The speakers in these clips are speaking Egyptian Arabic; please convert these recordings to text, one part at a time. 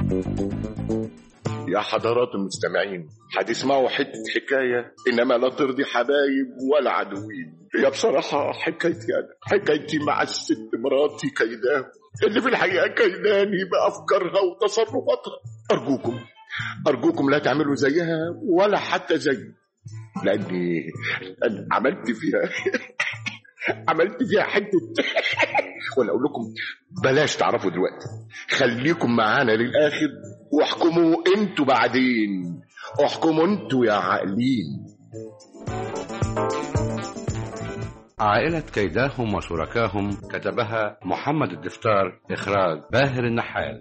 يا حضرات المستمعين هتسمعوا حتة حكاية إنما لا ترضي حبايب ولا عدوين هي بصراحة حكايتي أنا حكايتي مع الست مراتي كيداه اللي في الحقيقة كيداني بأفكارها وتصرفاتها أرجوكم أرجوكم لا تعملوا زيها ولا حتى زيي لأني أنا عملت فيها عملت فيها حتة وأنا أقول لكم بلاش تعرفوا دلوقتي خليكم معانا للآخر واحكموا انتوا بعدين احكموا انتوا يا عاقلين عائلة كيداهم وشركاهم كتبها محمد الدفتار إخراج باهر النحال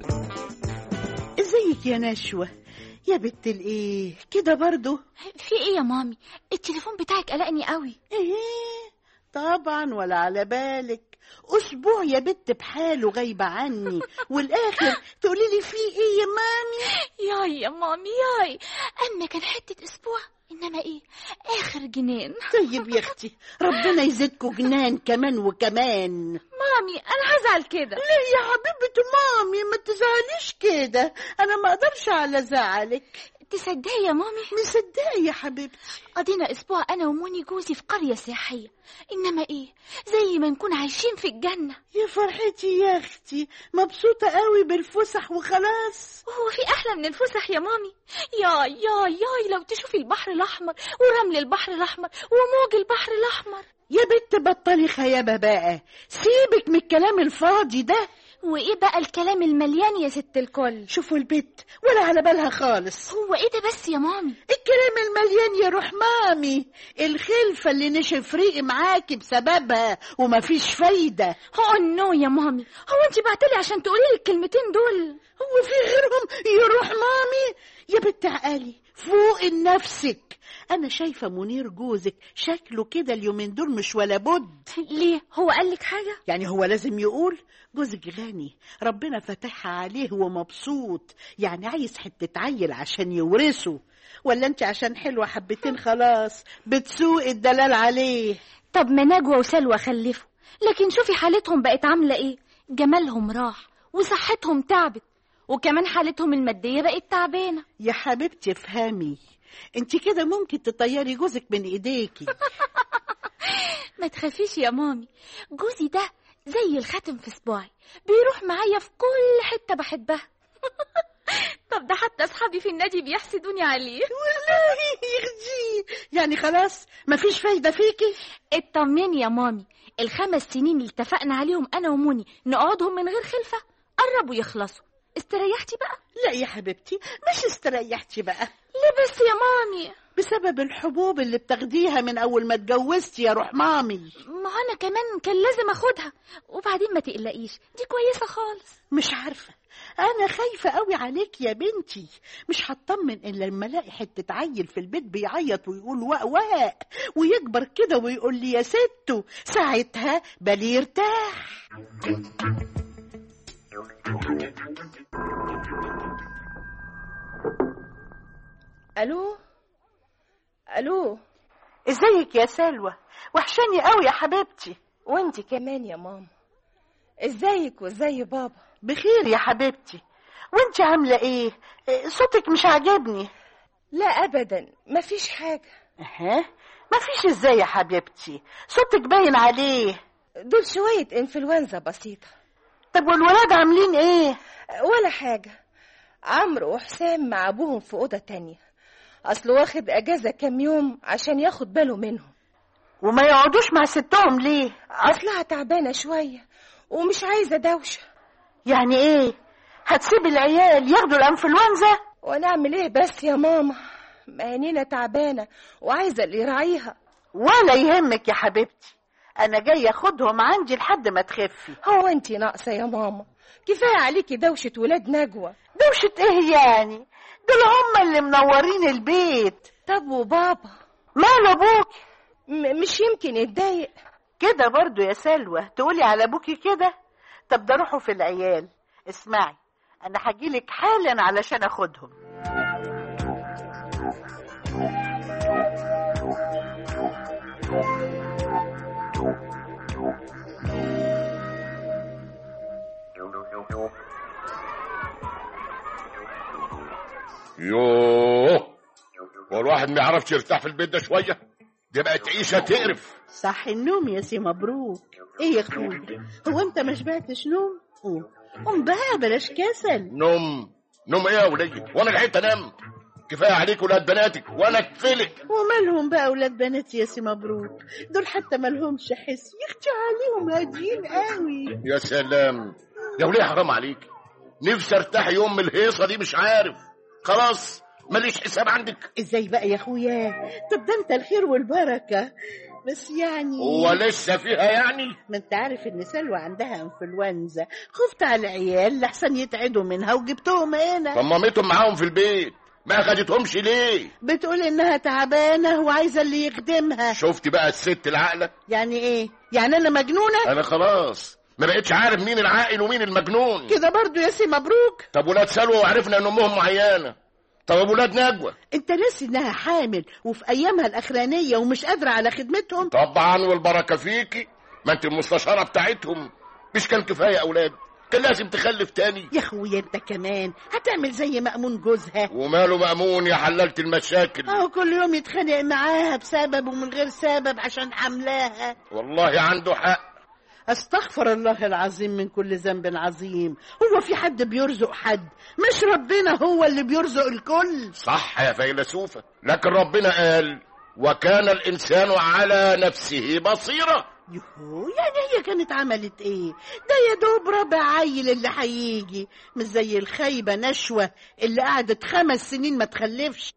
ازيك يا نشوة يا بنت الايه كده برضو في ايه يا مامي التليفون بتاعك قلقني قوي ايه طبعا ولا على بالك اسبوع يا بت بحاله غايبه عني والاخر تقولي لي في ايه يا مامي ياي يا مامي ياي اما كان حتة اسبوع انما ايه اخر جنان طيب يا اختي ربنا يزيدكوا جنان كمان وكمان مامي انا هزعل كده ليه يا حبيبة مامي ما تزعليش كده انا ما اقدرش على زعلك تصدقي يا مامي مصدقه يا حبيبتي قضينا اسبوع انا وموني جوزي في قرية سياحية انما ايه زي ما نكون عايشين في الجنة يا فرحتي يا اختي مبسوطه قوي بالفسح وخلاص وهو في احلى من الفسح يا مامي ياي ياي ياي لو تشوفي البحر الاحمر ورمل البحر الاحمر وموج البحر الاحمر يا بنت بطلي خيابه بقى سيبك من الكلام الفاضي ده وايه بقى الكلام المليان يا ست الكل شوفوا البت ولا على بالها خالص هو ايه ده بس يا مامي الكلام المليان يا روح مامي الخلفة اللي نشف ريقي معاكي بسببها ومفيش فايدة هو نو يا مامي هو انت بعتلي عشان تقولي لي الكلمتين دول هو في غيرهم يا روح مامي يا بنت عقالي فوق نفسك انا شايفة منير جوزك شكله كده اليومين دول مش ولا بد ليه هو قال لك حاجة يعني هو لازم يقول جوزك غني ربنا فتحها عليه ومبسوط يعني عايز حتة عيل عشان يورثه ولا انت عشان حلوة حبتين خلاص بتسوق الدلال عليه طب ما نجوى وسلوى خلفوا لكن شوفي حالتهم بقت عاملة ايه جمالهم راح وصحتهم تعبت وكمان حالتهم المادية بقت تعبانة يا حبيبتي افهمي انت كده ممكن تطيري جوزك من ايديكي ما تخافيش يا مامي جوزي ده زي الخاتم في صباعي بيروح معايا في كل حتة بحبها طب ده حتى اصحابي في النادي بيحسدوني عليه والله يخزي يعني خلاص مفيش فايدة فيكي اطمني يا مامي الخمس سنين اللي اتفقنا عليهم انا وموني نقعدهم من غير خلفة قربوا يخلصوا استريحتي بقى لا يا حبيبتي مش استريحتي بقى ليه بس يا مامي بسبب الحبوب اللي بتاخديها من اول ما اتجوزتي يا روح مامي ما انا كمان كان لازم اخدها وبعدين ما تقلقيش دي كويسة خالص مش عارفة أنا خايفة قوي عليك يا بنتي مش هطمن إلا لما ألاقي حتة عيل في البيت بيعيط ويقول واق واق ويكبر كده ويقول لي يا ستو ساعتها بالي يرتاح الو الو ازيك يا سلوى وحشاني قوي يا حبيبتي وانت كمان يا ماما ازيك وازاي بابا بخير يا حبيبتي وانت عاملة ايه إيه، صوتك مش عاجبني لا ابدا مفيش حاجه اها مفيش ازاي يا حبيبتي صوتك باين عليه دول شويه انفلونزا بسيطه طب والولاد عاملين ايه ولا حاجه عمرو وحسام مع ابوهم في اوضه تانية اصله واخد اجازه كام يوم عشان ياخد باله منهم وما يقعدوش مع ستهم ليه اصلها تعبانه شويه ومش عايزه دوشه يعني ايه هتسيب العيال ياخدوا الانفلونزا ونعمل ايه بس يا ماما مهنينا تعبانه وعايزه اللي يراعيها ولا يهمك يا حبيبتي انا جاي اخدهم عندي لحد ما تخفي هو انت ناقصه يا ماما كفايه عليكي دوشه ولاد نجوى دوشة ايه يعني دول هم اللي منورين البيت طب وبابا مال ابوك م- مش يمكن يتضايق كده برضو يا سلوى تقولي على ابوكي كده طب ده روحوا في العيال اسمعي انا هجيلك حالا علشان اخدهم يوه هو الواحد ما يعرفش يرتاح في البيت ده شويه دي بقت عيشه تقرف صح النوم يا سي مبروك ايه يا اخويا هو انت ما شبعتش نوم قوم قوم بقى بلاش كسل نوم نوم ايه يا ولية وانا لحقت انام كفايه عليك ولاد بناتك وانا اتفلق ومالهم بقى اولاد بناتي يا سي مبروك دول حتى مالهمش حس يختي عليهم هاديين قوي يا سلام يا وليه حرام عليك نفسي ارتاح يوم من الهيصه دي مش عارف خلاص ماليش حساب عندك ازاي بقى يا اخويا طب ده انت الخير والبركه بس يعني هو لسه فيها يعني ما انت عارف ان سلوى عندها انفلونزا خفت على العيال لحسن يتعدوا منها وجبتهم هنا طب مامتهم معاهم في البيت ما خدتهمش ليه بتقول انها تعبانه وعايزه اللي يخدمها شفت بقى الست العاقله يعني ايه يعني انا مجنونه انا خلاص ما بقتش عارف مين العاقل ومين المجنون كده برضو يا سي مبروك طب ولاد سلوى وعرفنا ان امهم عيانه طب ولاد نجوى انت ناسي انها حامل وفي ايامها الاخرانيه ومش قادره على خدمتهم طبعا والبركه فيكي ما انت المستشاره بتاعتهم مش كان كفايه اولاد كان لازم تخلف تاني يا اخويا انت كمان هتعمل زي مأمون جوزها وماله مأمون يا حلالة المشاكل اهو كل يوم يتخانق معاها بسبب ومن غير سبب عشان حملاها والله عنده حق استغفر الله العظيم من كل ذنب عظيم هو في حد بيرزق حد مش ربنا هو اللي بيرزق الكل صح يا فيلسوفة لكن ربنا قال وكان الإنسان على نفسه بصيرة يهو يعني هي كانت عملت ايه ده يا دوب ربع عيل اللي هيجي مش زي الخايبه نشوه اللي قعدت خمس سنين ما تخلفش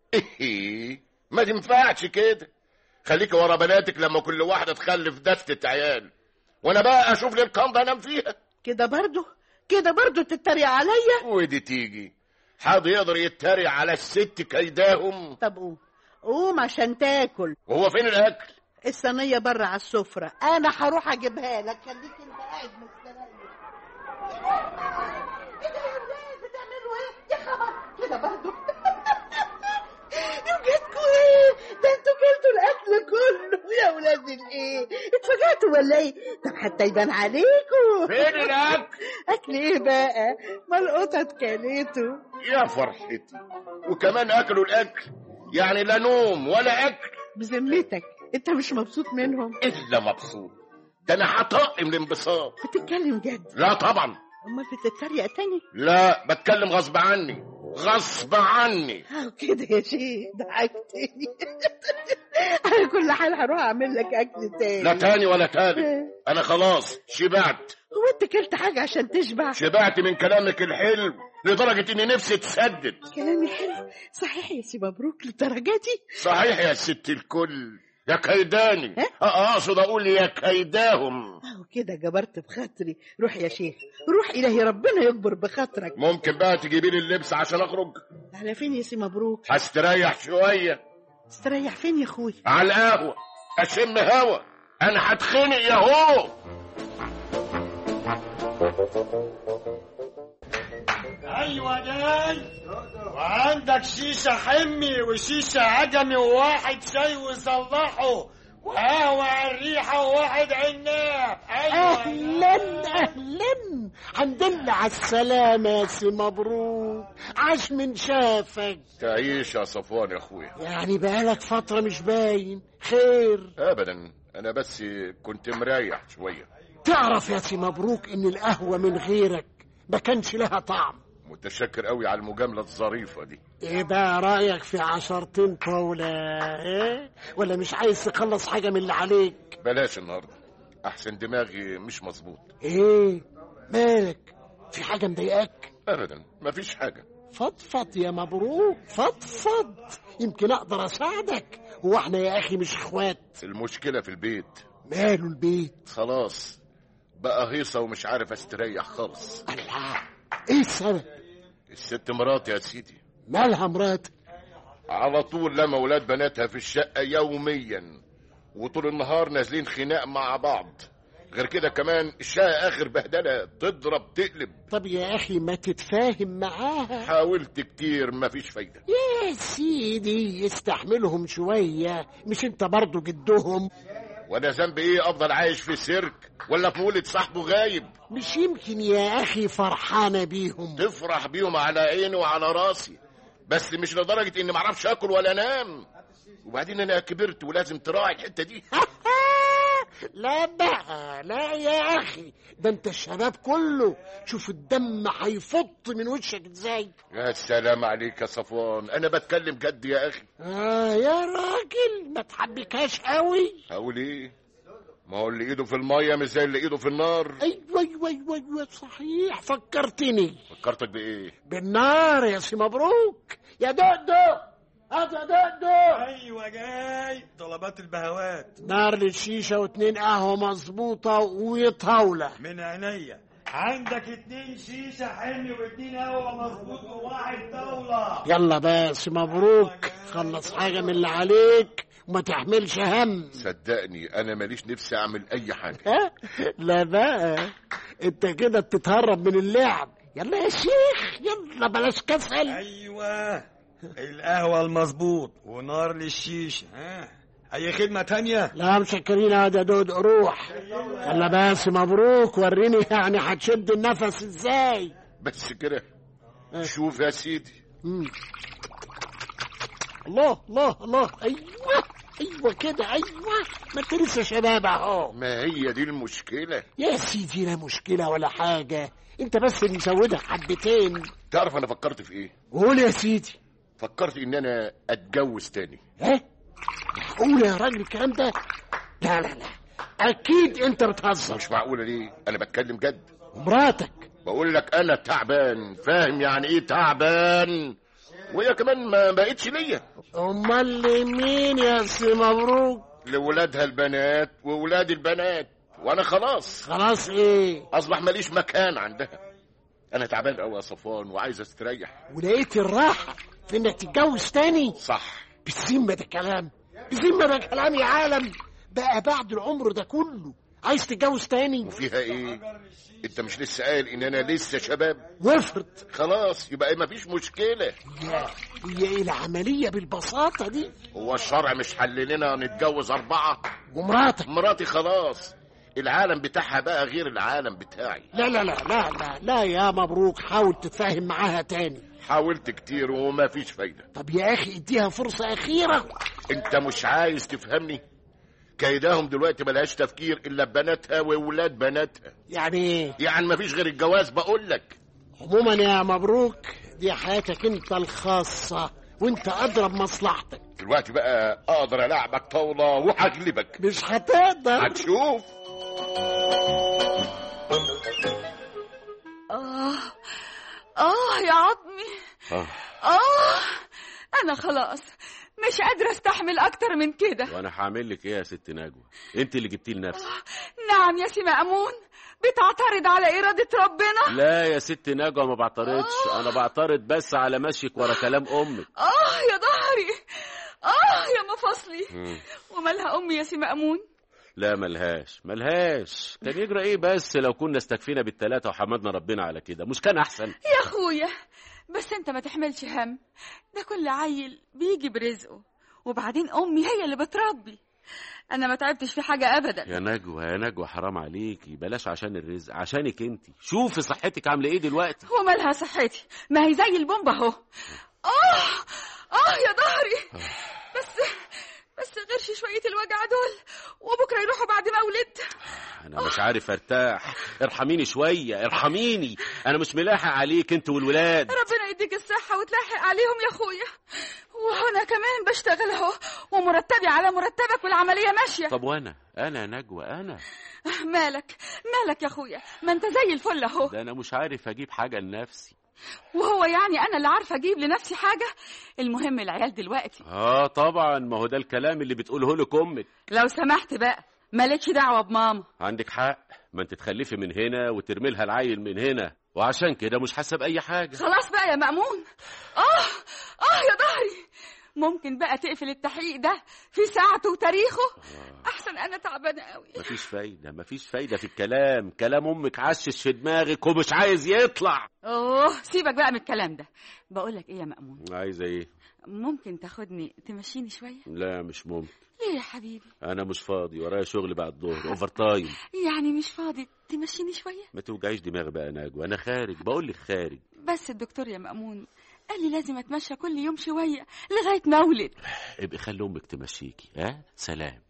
ما تنفعش كده خليك ورا بناتك لما كل واحدة تخلف دفتة عيال وانا بقى اشوف لي القنطة انام فيها كده برضو كده برضو تتريق عليا ودي تيجي حد يقدر يتريق على الست كيداهم طب قوم قوم عشان تاكل وهو فين الاكل الصينيه بره على السفره انا هروح اجيبها لك خليك انت قاعد مستريح ايه ده يا ولاد بتعملوا ايه يا خبر كده برضو يوجدكوا ايه ده انتوا كلتوا الاكل كله يا ولاد الايه اتفاجئتوا ولا ايه طب حتى يبان عليكوا فين الاكل اكل ايه بقى ما القطط كلته يا فرحتي وكمان اكلوا الاكل يعني لا نوم ولا اكل بذمتك انت مش مبسوط منهم الا مبسوط ده انا هطقم الانبساط بتتكلم جد لا طبعا امال بتتريق تاني لا بتكلم غصب عني غصب عني اه كده يا شيخ ضحكتني على كل حال هروح اعمل لك اكل تاني لا تاني ولا تالت انا خلاص شبعت هو انت كلت حاجه عشان تشبع شبعت من كلامك الحلو لدرجة إن نفسي تسدد كلامي حلو صحيح يا سي مبروك للدرجه دي صحيح يا ست الكل يا كيداني ها؟ أه، أقصد أقول يا كيداهم اهو كده جبرت بخاطري روح يا شيخ روح الهي ربنا يكبر بخاطرك ممكن بقى تجيبي لي اللبس عشان أخرج على فين يا سي مبروك هستريح شوية استريح فين يا اخوي على القهوة أشم هوا أنا هتخنق يا هو ايوه جاي وعندك شيشه حمي وشيشه عجمي وواحد شاي وصلحه وقهوه على الريحه وواحد عناب ايوه اهلا اهلا الحمد لله على السلامة يا سي مبروك عاش من شافك تعيش يا صفوان يا أخويا يعني بقالك فترة مش باين خير أبدا أنا بس كنت مريح شوية تعرف يا سي مبروك ان القهوة من غيرك ما كانش لها طعم متشكر قوي على المجاملة الظريفة دي ايه بقى رأيك في عشرتين طاولة ايه ولا مش عايز تخلص حاجة من اللي عليك بلاش النهاردة أحسن دماغي مش مظبوط ايه مالك في حاجة مضايقاك أبدا مفيش حاجة فضفض يا مبروك فضفض يمكن اقدر اساعدك هو احنا يا اخي مش اخوات المشكلة في البيت ماله البيت خلاص بقى هيصة ومش عارف استريح خالص الله ايه السبب الست مراتي يا سيدي مالها مراتك على طول لما ولاد بناتها في الشقة يوميا وطول النهار نازلين خناق مع بعض غير كده كمان الشقة آخر بهدلة تضرب تقلب طب يا اخي ما تتفاهم معاها حاولت كتير مفيش فايدة يا سيدي يستحملهم شوية مش انت برضو جدهم وانا ذنبي ايه افضل عايش في سيرك ولا في مولد صاحبه غايب مش يمكن يا اخي فرحانة بيهم تفرح بيهم على عيني وعلى راسي بس مش لدرجه اني معرفش اكل ولا انام وبعدين انا كبرت ولازم تراعي الحته دي لا بقى لا يا اخي ده انت الشباب كله شوف الدم هيفط من وشك ازاي يا سلام عليك يا صفوان انا بتكلم جد يا اخي اه يا راجل ما تحبكهاش قوي هقول ايه ما هو اللي ايده في الميه مش زي اللي ايده في النار ايوه ايوه ايوه ايوه صحيح فكرتني فكرتك بايه بالنار يا سي مبروك يا دودو هات يا دودو ايوه جاي طلبات البهوات نار للشيشه واتنين قهوه مظبوطه وطاوله من عينيا عندك اتنين شيشة حلمي واتنين قهوة مظبوط وواحد طاولة يلا بس مبروك خلص حاجه من اللي عليك وما تحملش هم صدقني انا ماليش نفسي اعمل اي حاجه ها؟ لا بقى انت كده بتتهرب من اللعب يلا يا شيخ يلا بلاش كسل ايوه القهوة المظبوط ونار للشيشة ها اي خدمة تانية لا مشكرين يا دود روح يلا بس مبروك وريني يعني هتشد النفس ازاي بس كده شوف يا سيدي مم. الله الله الله ايوه ايوه كده ايوه ما انت لسه شباب اهو ما هي دي المشكله يا سيدي لا مشكله ولا حاجه انت بس اللي مزودها حبتين تعرف انا فكرت في ايه قول يا سيدي فكرت ان انا اتجوز تاني ها معقول يا راجل الكلام ده لا لا لا اكيد انت بتهزر مش معقوله ليه انا بتكلم جد مراتك بقول لك انا تعبان فاهم يعني ايه تعبان وهي كمان ما بقتش ليا امال لمين يا سي مبروك لولادها البنات وولاد البنات وانا خلاص خلاص ايه اصبح ماليش مكان عندها انا تعبان قوي يا صفوان وعايز استريح ولقيت الراحه في انك تتجوز تاني صح بالذمه ده كلام بالذمه ده كلام يا عالم بقى بعد العمر ده كله عايز تتجوز تاني وفيها ايه انت مش لسه قايل ان انا لسه شباب وافرض خلاص يبقى ما فيش مشكله يا هي ايه العمليه بالبساطه دي هو الشرع مش حل لنا نتجوز اربعه ومراتك مراتي خلاص العالم بتاعها بقى غير العالم بتاعي لا لا لا لا لا لا يا مبروك حاول تتفاهم معاها تاني حاولت كتير وما فيش فايده طب يا اخي اديها فرصه اخيره انت مش عايز تفهمني كيداهم دلوقتي ملهاش تفكير الا ببناتها وولاد بناتها يعني ايه يعني ما فيش غير الجواز بقول لك عموما يا مبروك دي حياتك انت الخاصه وانت اضرب مصلحتك دلوقتي بقى اقدر العبك طاوله وهغلبك مش هتقدر هتشوف آه آه يا عظمي آه. آه أنا خلاص مش قادرة أستحمل أكتر من كده وانا هعمل لك ايه يا ست نجوى انت اللي جبتيه لنفسك نعم يا سي مأمون بتعترض على إرادة ربنا لا يا ست نجوى ما بعترضش انا بعترض بس على مشيك ورا كلام امك آه يا ظهري آه يا مفاصلي مم. ومالها أمي يا سي مأمون لا ملهاش ملهاش كان يجرى ايه بس لو كنا استكفينا بالتلاتة وحمدنا ربنا على كده مش كان احسن يا أخويا بس أنت ما تحملش هم ده كل عيل بيجي برزقه وبعدين أمي هي اللي بتربي أنا ما تعبتش في حاجة أبدا يا نجوى يا نجوى حرام عليكي بلاش عشان الرزق عشانك انت شوفي صحتك عامله ايه دلوقتي ومالها صحتي ما هي زي البومبا اهو اه اه يا ظهري بس بس غيرش شوية الوجع دول وبكرة يروحوا بعد ما ولدت انا مش عارف ارتاح ارحميني شويه ارحميني انا مش ملاحق عليك انت والولاد ربنا يديك الصحة وتلاحق عليهم يا أخويا وأنا كمان بشتغل أهو ومرتبي على مرتبك والعملية ماشية طب وانا انا نجوى انا مالك مالك يا أخويا ما أنت زي الفل أهو ده انا مش عارف اجيب حاجه لنفسي وهو يعني أنا اللي عارفة أجيب لنفسي حاجة المهم العيال دلوقتي اه طبعا ما هو ده الكلام اللي بتقوله لك امك لو سمحت بقى مالكش دعوة بماما عندك حق ما انت تخلفي من هنا وترمي لها العيل من هنا وعشان كده مش حاسه باي حاجه خلاص بقى يا مأمون آه آه يا ظهري ممكن بقى تقفل التحقيق ده في ساعته وتاريخه أحسن أنا تعبانة قوي مفيش فايده مفيش فايده في الكلام كلام امك عشش في دماغك ومش عايز يطلع أوه سيبك بقى من الكلام ده بقول لك إيه يا مأمون عايزه ايه ممكن تاخدني تمشيني شوية لا مش ممكن ليه يا حبيبي انا مش فاضي ورايا شغل بعد الظهر اوفر تايم يعني مش فاضي تمشيني شوية ما توجعيش دماغي بقى يا نجوى انا خارج بقول لك خارج بس الدكتور يا مأمون قال لي لازم اتمشى كل يوم شويه لغايه ما اولد ابقي خلي امك تمشيكي ها سلام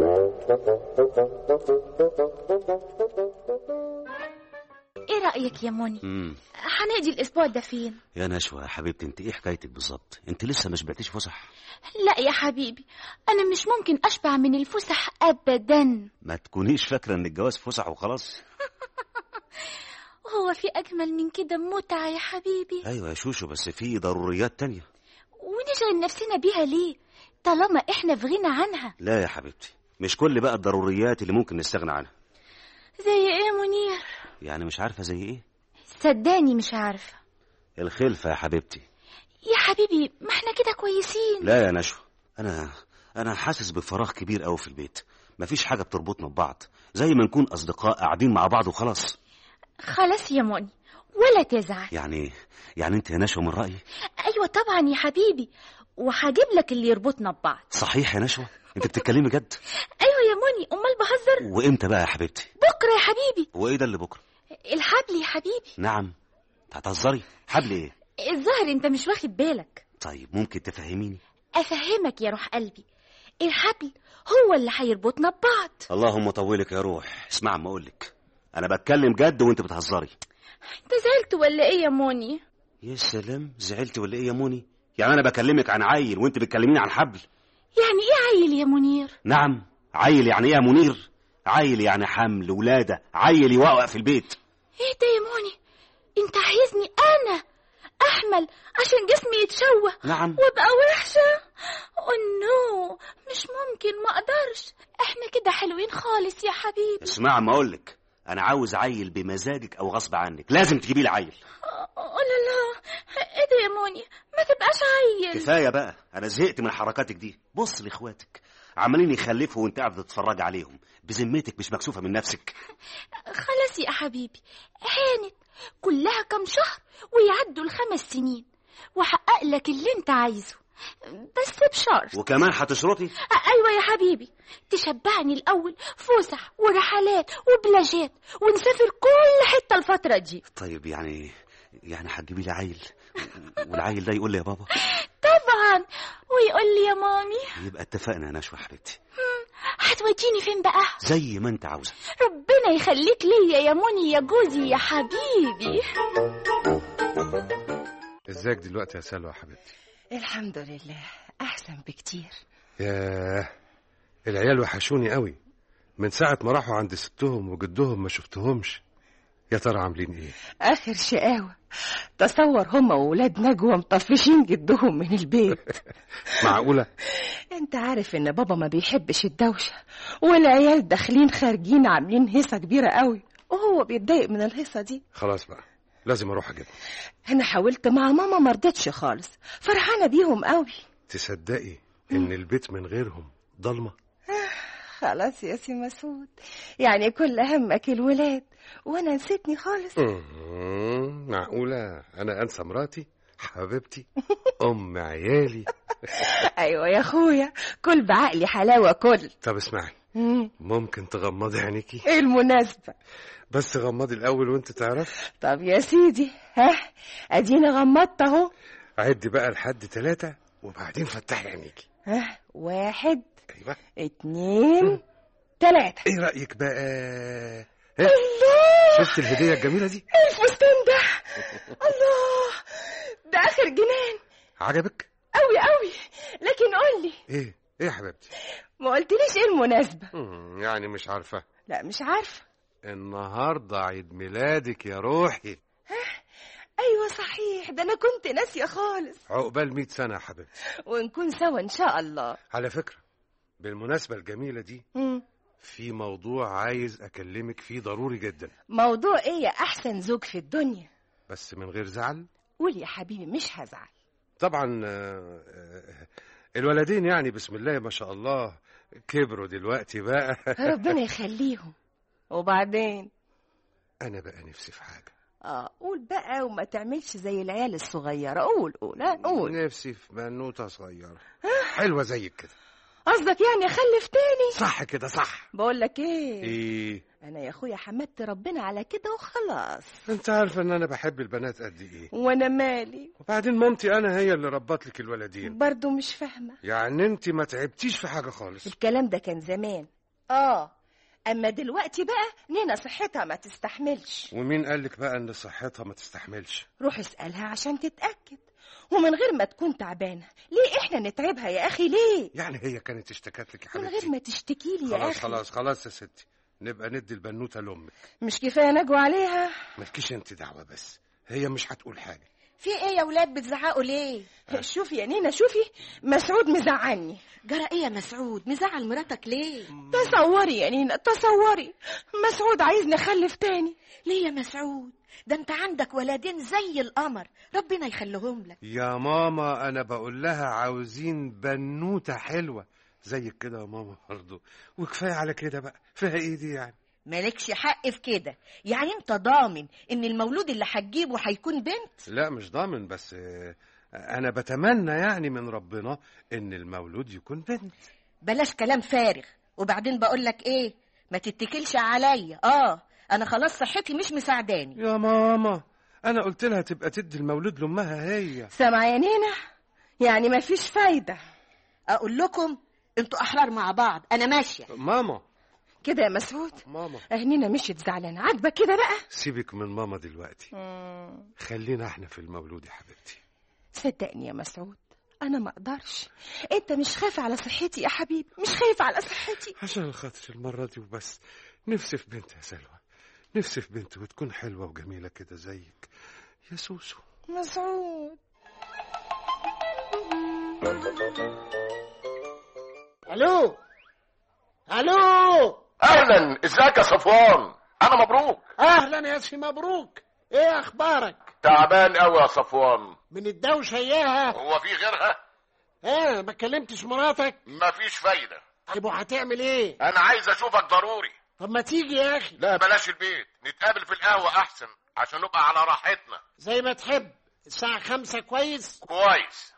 ايه رايك يا موني امم هنقضي الاسبوع ده فين يا نشوى يا حبيبتي انت ايه حكايتك بالظبط انت لسه ما شبعتيش فسح لا يا حبيبي انا مش ممكن اشبع من الفسح ابدا ما تكونيش فاكره ان الجواز فسح وخلاص وهو في اجمل من كده متعه يا حبيبي ايوه يا شوشو بس في ضروريات تانية ونشغل نفسنا بيها ليه طالما احنا في غنى عنها لا يا حبيبتي مش كل بقى الضروريات اللي ممكن نستغنى عنها زي ايه يا منير يعني مش عارفه زي ايه صدقني مش عارفه الخلفه يا حبيبتي يا حبيبي ما احنا كده كويسين لا يا نشوى انا انا حاسس بفراغ كبير قوي في البيت مفيش حاجه بتربطنا ببعض زي ما نكون اصدقاء قاعدين مع بعض وخلاص خلاص يا موني ولا تزعل يعني يعني انت يا نشوى من رايي ايوه طبعا يا حبيبي وهجيب لك اللي يربطنا ببعض صحيح يا نشوى انت بتتكلمي جد ايوه يا موني امال بهزر وامتى بقى يا حبيبتي بكره يا حبيبي وايه ده اللي بكره الحبل يا حبيبي نعم انت هتهزري حبل ايه الظاهر انت مش واخد بالك طيب ممكن تفهميني افهمك يا روح قلبي الحبل هو اللي هيربطنا ببعض اللهم طولك يا روح اسمع ما اقولك انا بتكلم جد وانت بتهزري انت زعلت ولا ايه يا موني يا سلام زعلت ولا ايه يا موني يعني انا بكلمك عن عيل وانت بتكلميني عن حبل يعني ايه عيل يا منير نعم عيل يعني ايه يا منير عيل يعني حمل ولاده عيل يوقع في البيت ايه ده يا موني انت عايزني انا احمل عشان جسمي يتشوه نعم وابقى وحشه اوه نو مش ممكن ما اقدرش احنا كده حلوين خالص يا حبيبي اسمع ما اقولك انا عاوز عيل بمزاجك او غصب عنك لازم تجيبي لي عيل أوه لا لا ايه ده يا موني ما تبقاش عيل كفايه بقى انا زهقت من حركاتك دي بص لاخواتك عمالين يخلفوا وانت قاعد تتفرج عليهم بذمتك مش مكسوفه من نفسك خلاص يا حبيبي هانت كلها كام شهر ويعدوا الخمس سنين وحقق لك اللي انت عايزه بس بشرط وكمان هتشرطي أ- ايوه يا حبيبي تشبعني الاول فسح ورحلات وبلاجات ونسافر كل حته الفتره دي طيب يعني يعني هتجيبي لي عيل والعيل ده يقول لي يا بابا طبعا ويقول لي يا مامي يبقى اتفقنا يا نشوى حبيبتي هتوديني فين بقى زي ما انت عاوزه ربنا يخليك ليا يا موني يا جوزي يا حبيبي ازيك دلوقتي يا سلوى يا حبيبتي الحمد لله احسن بكتير ياه العيال وحشوني قوي من ساعة ما راحوا عند ستهم وجدهم ما شفتهمش يا ترى عاملين ايه اخر شقاوة تصور هما وولاد نجوى مطفشين جدهم من البيت معقولة انت عارف ان بابا ما بيحبش الدوشة والعيال داخلين خارجين عاملين هيصة كبيرة قوي وهو بيتضايق من الهيصة دي خلاص بقى لازم اروح اجيبهم انا حاولت مع ماما مرضتش خالص فرحانة بيهم قوي تصدقي ان البيت من غيرهم ضلمة خلاص يا سي مسعود يعني كل همك الولاد وانا نسيتني خالص مم، معقولة انا انسى مراتي حبيبتي ام عيالي ايوه يا اخويا كل بعقلي حلاوة كل طب اسمعي مم، ممكن تغمضي عينيكي ايه المناسبة بس غمضي الاول وانت تعرف طب يا سيدي ها اديني غمضت اهو عدي بقى لحد ثلاثة وبعدين فتحي عينيكي ها واحد ايوه اتنين تلاتة ايه رأيك بقى ها شفت الهدية الجميلة دي الفستان ده الله ده اخر جنان عجبك قوي قوي لكن قول لي ايه ايه يا حبيبتي ما قلتليش ايه المناسبة مم، يعني مش عارفة لا مش عارفة النهاردة عيد ميلادك يا روحي ايوه صحيح ده انا كنت ناسية خالص عقبال مئة سنة يا حبيبتي ونكون سوا ان شاء الله على فكرة بالمناسبة الجميلة دي مم. في موضوع عايز أكلمك فيه ضروري جدا موضوع ايه يا احسن زوج في الدنيا بس من غير زعل قول يا حبيبي مش هزعل طبعا آه، آه، الولدين يعني بسم الله ما شاء الله كبروا دلوقتي بقى ربنا يخليهم وبعدين أنا بقى نفسي في حاجة اه قول بقى وما تعملش زي العيال الصغيرة قول قول ها قول نفسي في بنوتة صغيرة حلوة زيك كده قصدك يعني اخلف تاني صح كده صح بقول لك ايه ايه انا يا اخويا حمدت ربنا على كده وخلاص انت عارفه ان انا بحب البنات قد ايه وانا مالي وبعدين مامتي انا هي اللي ربت لك الولدين برضو مش فاهمه يعني انت ما تعبتيش في حاجه خالص الكلام ده كان زمان اه اما دلوقتي بقى نينا صحتها ما تستحملش ومين قال لك بقى ان صحتها ما تستحملش روح اسالها عشان تتاكد ومن غير ما تكون تعبانه ليه احنا نتعبها يا اخي ليه يعني هي كانت اشتكت لك يا من حبيبتي غير ما تشتكي لي يا خلاص اخي خلاص خلاص يا ستي نبقى ندي البنوته لامك مش كفايه نجوى عليها مالكيش انت دعوه بس هي مش هتقول حاجه في ايه يا ولاد بتزعقوا ليه شوفي يا نينا شوفي مسعود مزعلني جرى ايه يا مسعود مزعل مراتك ليه تصوري يا نينا تصوري مسعود عايز نخلف تاني ليه يا مسعود ده انت عندك ولدين زي القمر ربنا يخليهم لك يا ماما انا بقول لها عاوزين بنوته حلوه زيك كده يا ماما برضه وكفايه على كده بقى فيها ايه دي يعني مالكش حق في كده يعني انت ضامن ان المولود اللي هتجيبه هيكون بنت لا مش ضامن بس آه، انا بتمنى يعني من ربنا ان المولود يكون بنت بلاش كلام فارغ وبعدين بقول لك ايه ما تتكلش عليا اه انا خلاص صحتي مش مساعداني يا ماما انا قلت لها تبقى تدي المولود لامها هي سامعه يا نينا يعني ما فيش فايده اقول لكم انتوا احرار مع بعض انا ماشيه ماما كده يا مسعود ماما اهنينا مشيت زعلانه عاجبك كده بقى سيبك من ماما دلوقتي خلينا احنا في المولود يا حبيبتي صدقني يا مسعود انا ما اقدرش انت مش خايف على صحتي يا حبيبي مش خايف على صحتي عشان خاطر المرة دي وبس نفسي في بنت يا سلوى نفسي في بنت وتكون حلوة وجميلة كده زيك يا سوسو مسعود الو الو اهلا ازيك يا صفوان انا مبروك اهلا يا سي مبروك ايه اخبارك تعبان قوي يا صفوان من الدوشه اياها هو في غيرها ايه ما كلمتش مراتك مفيش فايده طيب وهتعمل ايه انا عايز اشوفك ضروري طب ما تيجي يا اخي لا بلاش البيت نتقابل في القهوه احسن عشان نبقى على راحتنا زي ما تحب الساعة خمسة كويس كويس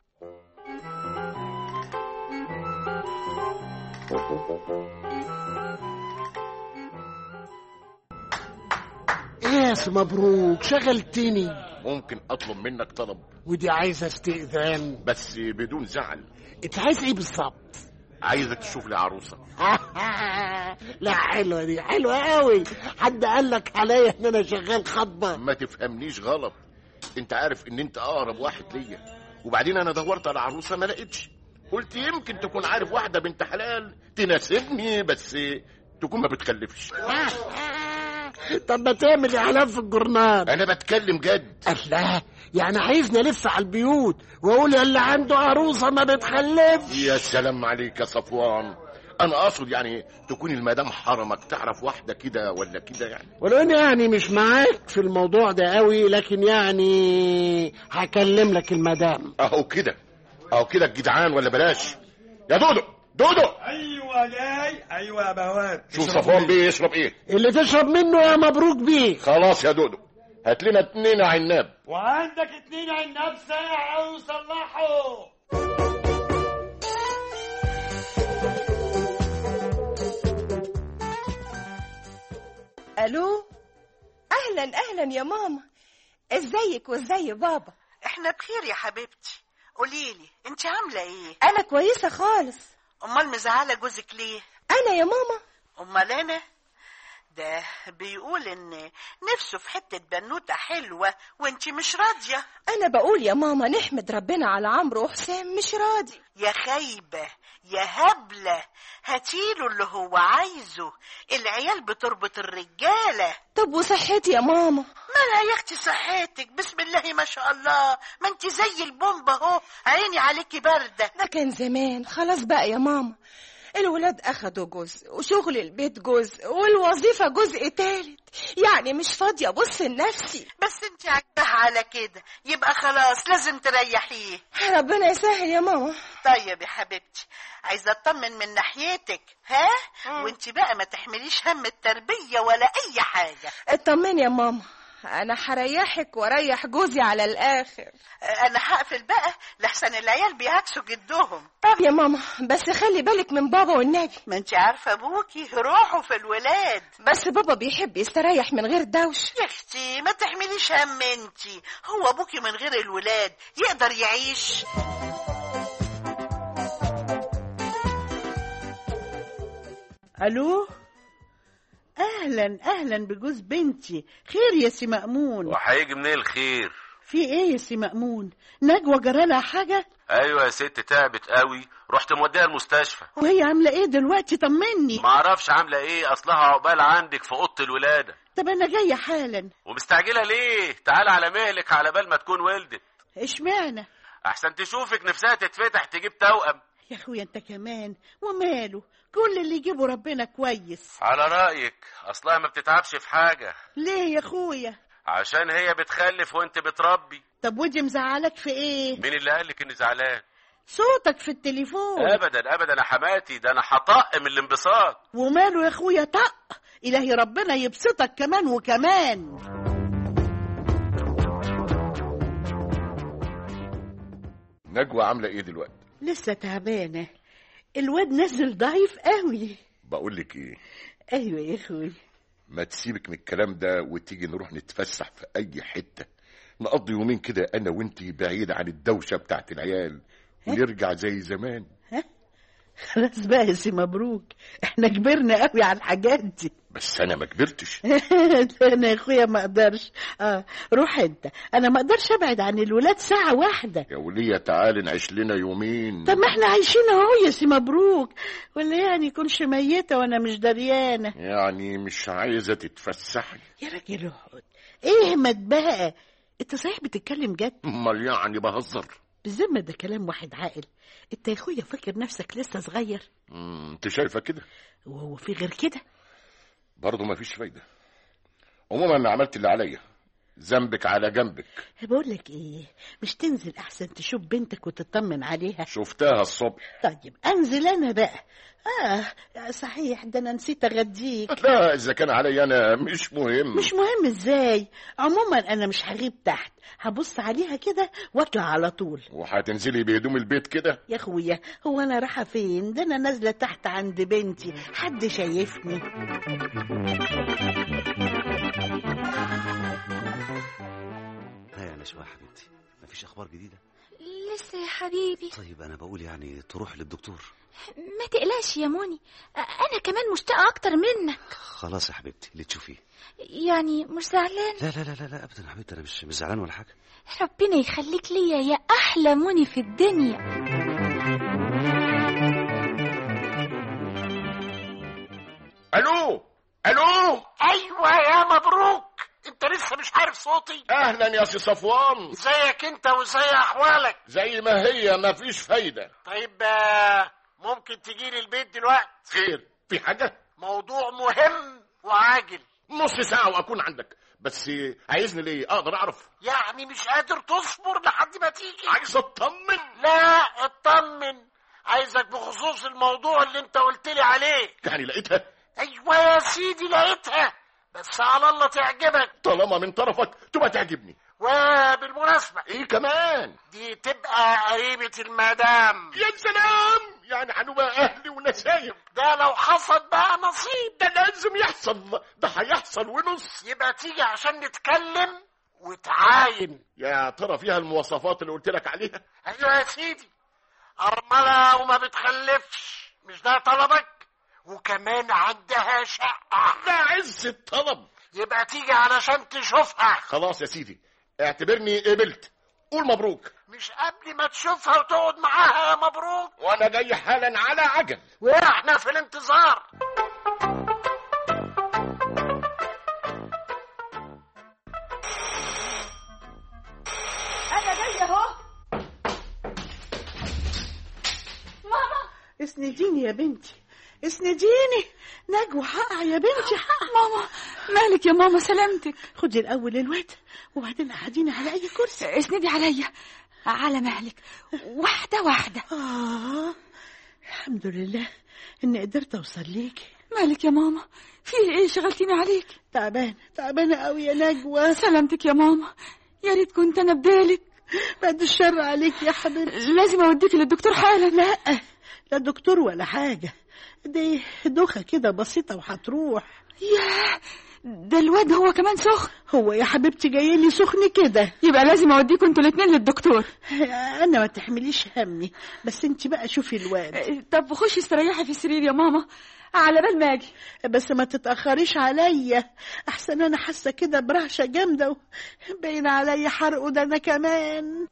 ايه يا سي مبروك شغلتني ممكن اطلب منك طلب ودي عايزة استئذان بس بدون زعل انت عايز ايه بالظبط عايزك تشوف لي عروسه لا حلوة دي حلوة قوي حد قال لك عليا ان انا شغال خطبة ما تفهمنيش غلط انت عارف ان انت اقرب واحد ليا وبعدين انا دورت على عروسه ما لقيتش قلت يمكن تكون عارف واحده بنت حلال تناسبني بس تكون ما بتخلفش طب ما تعمل اعلان في الجورنال انا بتكلم جد الله يعني عايزني الف على البيوت واقول اللي عنده عروسه ما بتخلفش يا سلام عليك يا صفوان انا اقصد يعني تكون المدام حرمك تعرف واحده كده ولا كده يعني ولو اني يعني مش معاك في الموضوع ده قوي لكن يعني هكلم لك المدام اهو كده اهو كده الجدعان ولا بلاش يا دودو دودو ايوه جاي ايوه يا بواب شوف صفوان بيه يشرب ايه اللي تشرب منه يا مبروك بيه خلاص يا دودو هات لنا اتنين عناب وعندك اتنين عناب ساعة وصلحوا الو اهلا اهلا يا ماما ازيك وازاي بابا احنا بخير يا حبيبتي قوليلي انت عامله ايه انا كويسه خالص امال مزعله جوزك ليه انا يا ماما امال انا ده بيقول ان نفسه في حته بنوته حلوه وانت مش راضيه انا بقول يا ماما نحمد ربنا على عمرو وحسام مش راضي يا خايبه يا هبله هاتيله اللي هو عايزه العيال بتربط الرجاله طب وصحتي يا ماما مالها يا اختي صحتك بسم الله ما شاء الله ما انت زي البومبا اهو عيني عليكي بارده ده كان زمان خلاص بقى يا ماما الولاد أخدوا جزء وشغل البيت جزء والوظيفة جزء تالت يعني مش فاضية أبص لنفسي بس انت عاجباها على كده يبقى خلاص لازم تريحيه ربنا يسهل يا ماما طيب يا حبيبتي عايزه اطمن من ناحيتك ها وانت بقى ما تحمليش هم التربيه ولا اي حاجه اطمني يا ماما انا هريحك واريح جوزي على الاخر انا هقفل بقى لحسن العيال بيعكسوا جدهم طب يا ماما بس خلي بالك من بابا والنبي ما انت عارفه ابوكي روحه في الولاد بس بابا بيحب يستريح من غير دوش يا اختي ما تحمليش هم انتي هو ابوكي من غير الولاد يقدر يعيش الو اهلا اهلا بجوز بنتي خير يا سي مأمون وهيجي منين الخير في ايه يا سي مأمون نجوى جرالها حاجه ايوه يا ست تعبت قوي رحت موديها المستشفى وهي عامله ايه دلوقتي طمني ما اعرفش عامله ايه اصلها عقبال عندك في اوضه الولاده طب انا جايه حالا ومستعجله ليه تعال على مهلك على بال ما تكون ولدت اشمعنى احسن تشوفك نفسها تتفتح تجيب توأم يا اخويا انت كمان وماله كل اللي يجيبه ربنا كويس على رايك اصلها ما بتتعبش في حاجه ليه يا اخويا عشان هي بتخلف وانت بتربي طب ودي مزعلك في ايه مين اللي قالك اني زعلان صوتك في التليفون ابدا ابدا يا حماتي ده انا هطق من الانبساط وماله يا اخويا طق الهي ربنا يبسطك كمان وكمان نجوى عامله ايه دلوقتي لسه تعبانه الواد نزل ضعيف قوي بقول لك ايه ايوه يا اخوي ما تسيبك من الكلام ده وتيجي نروح نتفسح في اي حته نقضي يومين كده انا وانتي بعيد عن الدوشه بتاعت العيال ونرجع زي زمان خلاص بقى يا سي مبروك احنا كبرنا قوي على الحاجات دي بس انا ما كبرتش انا يا اخويا ما اقدرش اه روح انت انا ما اقدرش ابعد عن الولاد ساعه واحده يا ولية تعالي نعيش لنا يومين طب ما احنا عايشين اهو يا سي مبروك ولا يعني يكونش ميته وانا مش دريانه يعني مش عايزه تتفسحي يا راجل اقعد اهمت بقى انت صحيح بتتكلم جد امال يعني بهزر بالذمه ده كلام واحد عاقل انت يا اخويا فاكر نفسك لسه صغير مم، انت شايفه كده وهو في غير كده برضه ما فيش فايده عموما انا عملت اللي عليا ذنبك على جنبك بقول لك ايه مش تنزل احسن تشوف بنتك وتطمن عليها شفتها الصبح طيب انزل انا بقى اه صحيح ده انا نسيت اغديك لا اذا كان عليا انا مش مهم مش مهم ازاي عموما انا مش هغيب تحت هبص عليها كده واطلع على طول وهتنزلي بهدوم البيت كده يا اخويا هو انا رايحه فين ده انا نازله تحت عند بنتي حد شايفني ها يا نشوى يا حبيبتي مفيش اخبار جديده لسه يا حبيبي طيب انا بقول يعني تروح للدكتور ما تقلقش يا موني انا كمان مشتاقه اكتر منك خلاص يا حبيبتي اللي تشوفيه يعني مش زعلان لا لا لا لا, لا ابدا يا حبيبتي انا مش مش زعلان ولا حاجه ربنا يخليك ليا يا احلى موني في الدنيا الو الو ايوه يا مبروك انت لسه مش عارف صوتي اهلا يا سي صفوان ازيك انت وازاي احوالك زي ما هي ما فيش فايده طيب آه، ممكن تجيلي البيت دلوقتي خير في حاجه موضوع مهم وعاجل نص ساعه واكون عندك بس عايزني ليه اقدر اعرف يعني مش قادر تصبر لحد ما تيجي عايز اطمن لا اطمن عايزك بخصوص الموضوع اللي انت قلت لي عليه يعني لقيتها ايوه يا سيدي لقيتها بس على الله تعجبك طالما من طرفك تبقى تعجبني وبالمناسبة ايه كمان دي تبقى قريبة المدام يا سلام يعني هنبقى اهلي ونسايب ده لو حصل بقى نصيب ده لازم يحصل ده هيحصل ونص يبقى تيجي عشان نتكلم وتعاين يا ترى فيها المواصفات اللي قلت لك عليها ايوه يا سيدي ارملة وما بتخلفش مش ده طلبك وكمان عندها شقة ده عز الطلب يبقى تيجي علشان تشوفها خلاص يا سيدي اعتبرني قبلت قول مبروك مش قبل ما تشوفها وتقعد معاها يا مبروك وانا جاي حالا على عجل واحنا في الانتظار انا جايه اهو ماما اسنديني يا بنتي اسنديني نجوى حقع يا بنتي حقع ماما مالك يا ماما سلامتك خدي الاول الواد وبعدين قعديني على اي كرسي اسندي عليا على مهلك واحدة واحدة آه الحمد لله إني قدرت أوصل ليكي مالك يا ماما في ايه شغلتيني عليك تعبانة تعبانة قوي يا نجوى سلامتك يا ماما يا ريت كنت انا بدالك بعد الشر عليك يا حبيبتي لازم اوديكي للدكتور حالا لا لا دكتور ولا حاجة دي دوخة كده بسيطة وهتروح ياه ده الواد هو كمان سخن هو يا حبيبتي جاي لي سخن كده يبقى لازم اوديكوا انتوا الاتنين للدكتور انا ما تحمليش همي بس انت بقى شوفي الواد طب خشي استريحي في السرير يا ماما على بال ما اجي بس ما تتاخريش عليا احسن انا حاسه كده برعشه جامده باين عليا حرقه ده انا كمان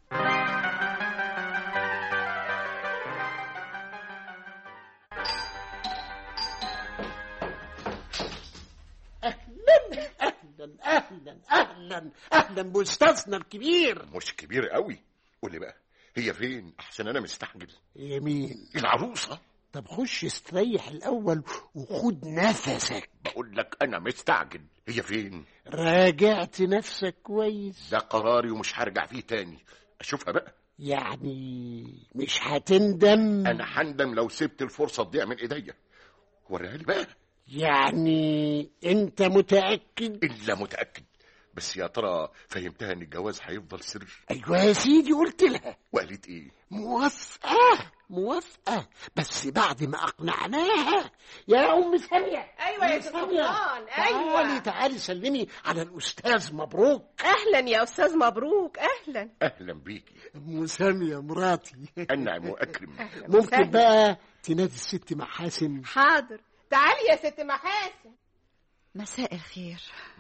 اهلا اهلا اهلا اهلا اهلا باستاذنا الكبير مش كبير قوي قول لي بقى هي فين احسن انا مستعجل يمين العروسه طب خش استريح الاول وخد نفسك بقول لك انا مستعجل هي فين راجعت نفسك كويس ده قراري ومش هرجع فيه تاني اشوفها بقى يعني مش هتندم انا هندم لو سبت الفرصه تضيع من ايديا وريها لي بقى يعني انت متاكد الا متاكد بس يا ترى فهمتها ان الجواز هيفضل سر ايوه يا سيدي قلت لها وقالت ايه موافقه موافقه بس بعد ما اقنعناها يا ام ساميه ايوه يا سلطان ايوه تعالي تعالي سلمي على الاستاذ مبروك اهلا يا استاذ مبروك اهلا اهلا بيكي ام ساميه مراتي انعم واكرم ممكن بقى تنادي الست محاسن حاضر تعالي يا ست محاسن مساء الخير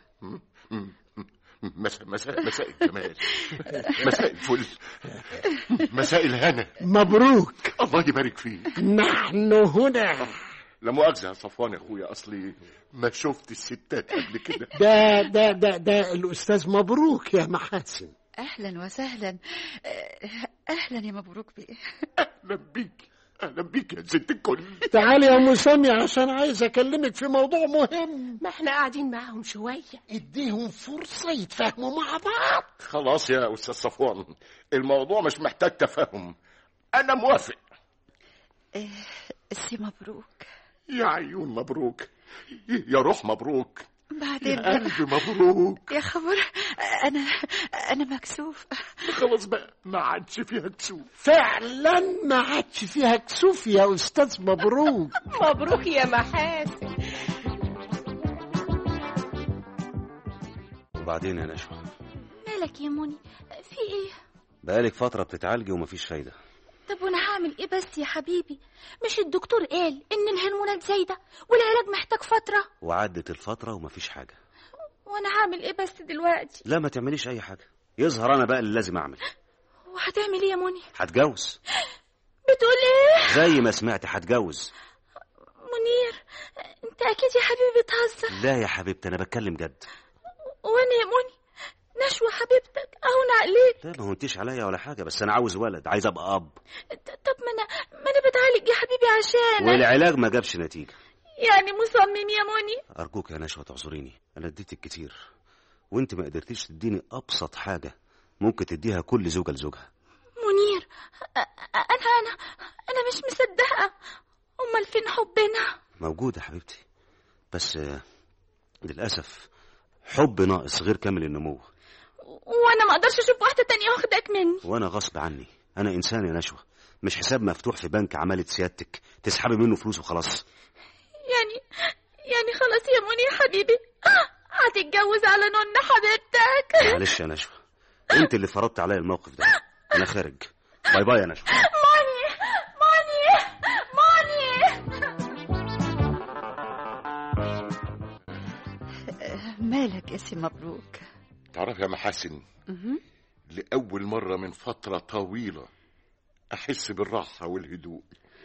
مساء مساء مساء الجمال مساء الفل مساء الهنا مبروك الله يبارك فيك نحن هنا لا مؤاخذة يا صفوان يا اخويا اصلي ما شفت الستات قبل كده ده ده ده ده الاستاذ مبروك يا محاسن اهلا وسهلا اهلا يا مبروك بيه اهلا بيك اهلا بيك يا ست الكل تعالي يا ام سامية عشان عايز اكلمك في موضوع مهم ما احنا قاعدين معاهم شويه اديهم فرصه يتفاهموا مع بعض خلاص يا استاذ صفوان الموضوع مش محتاج تفاهم انا موافق سي مبروك يا عيون مبروك يا روح مبروك بعدين يا قلبي مبروك يا خبر انا انا مكسوف خلاص بقى ما عادش فيها كسوف فعلا ما عادش فيها كسوف يا استاذ مبروك مبروك يا محاسن وبعدين يا نشوى مالك يا موني في ايه بقالك فترة بتتعالجي ومفيش فايدة طب وانا هعمل ايه بس يا حبيبي مش الدكتور قال ان الهرمونات زايده والعلاج محتاج فتره وعدت الفترة ومفيش حاجة وانا هعمل ايه بس دلوقتي لا ما تعمليش أي حاجة يظهر أنا بقى اللي لازم أعمل وهتعمل ايه يا موني هتجوز بتقول ايه زي ما سمعت هتجوز منير انت اكيد يا حبيبي بتهزر لا يا حبيبتي أنا بتكلم جد وانا يا موني نشوى حبيبتك اهون عليك لا ما هونتيش عليا ولا حاجة بس أنا عاوز ولد عايز أبقى أب طب ما انا ما انا بتعالج يا حبيبي عشانك والعلاج ما جابش نتيجة يعني مصمم يا موني أرجوك يا نشوى تعذريني أنا اديتك كتير وأنت ما قدرتيش تديني أبسط حاجة ممكن تديها كل زوجة لزوجها منير أ- أ- انا انا انا مش مصدقه امال فين حبنا موجودة حبيبتي بس آه، للأسف حب ناقص غير كامل النمو وانا ما اقدرش اشوف واحده تانية واخدك مني وأنا غصب عني أنا إنسان يا نشوى مش حساب مفتوح في بنك عملت سيادتك تسحبي منه فلوس وخلاص يعني يعني خلاص يا منير حبيبي هتتجوز على نون حبيبتك معلش يا نشوى أنت اللي فرضت عليا الموقف ده أنا خارج باي باي يا نشوى ماني ماني ماني مالك يا سي مبروك تعرف يا محاسن لأول مرة من فترة طويلة أحس بالراحة والهدوء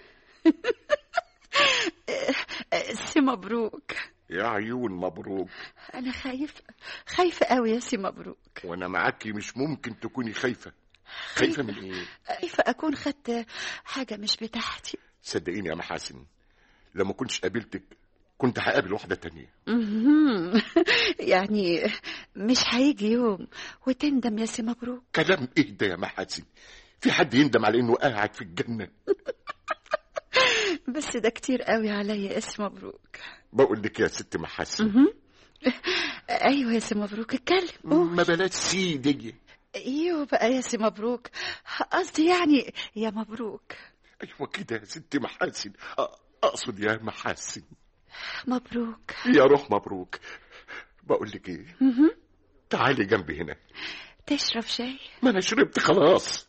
سي مبروك يا عيون مبروك انا خايفه خايفه قوي يا سي مبروك وأنا معاكي مش ممكن تكوني خايفة خايفة من إيه؟ خايفه اكون خدت حاجه مش بتاعتي صدقيني يا محاسن لما كنتش قابلتك كنت هقابل واحدة تانية مهم. يعني مش هيجي يوم وتندم يا سي مبروك كلام إيه ده يا محاسن في حد يندم على إنه قاعد في الجنة بس ده كتير قوي عليا اسم مبروك بقول لك يا ست محسن مهم. ايوه يا سي مبروك اتكلم قول. ما بلاش سي دي ايوه بقى يا سي مبروك قصدي يعني يا مبروك ايوه كده يا ست محاسن أ- اقصد يا محاسن مبروك يا روح مبروك بقول لك ايه مهم. تعالي جنبي هنا تشرب شاي ما انا شربت خلاص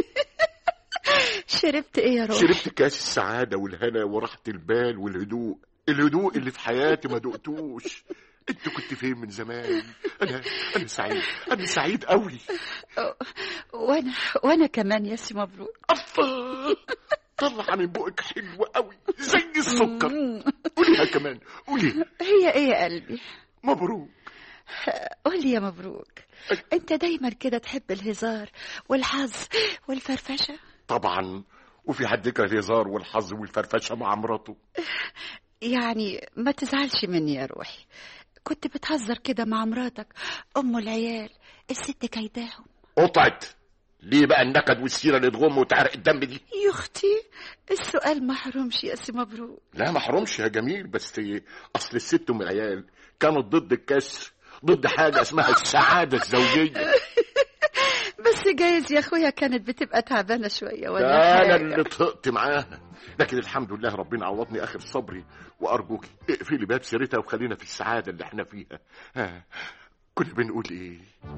شربت ايه يا روح شربت كاس السعاده والهنا وراحه البال والهدوء الهدوء اللي في حياتي ما دقتوش انت كنت فين من زمان انا انا سعيد انا سعيد قوي وانا وانا كمان يا سي مبروك الله طلع من بقك حلو قوي زي السكر قوليها كمان قوليها هي ايه يا قلبي مبروك قولي يا مبروك انت دايما كده تحب الهزار والحظ والفرفشه طبعا وفي حد يكره الهزار والحظ والفرفشه مع مراته يعني ما تزعلش مني يا روحي كنت بتهزر كده مع مراتك ام العيال الست كيداهم قطعت ليه بقى النكد والسيره اللي تغم وتعرق الدم دي يا اختي السؤال محرومش يا سي مبروك لا ما حرمش يا جميل بس اصل الست ام العيال كانت ضد الكسر ضد حاجه اسمها السعاده الزوجيه بس جايز يا اخويا كانت بتبقى تعبانه شويه ولا ده انا حاجه اللي طقت معاها لكن الحمد لله ربنا عوضني اخر صبري وارجوك اقفلي باب سيرتها وخلينا في السعاده اللي احنا فيها ها كنا بنقول ايه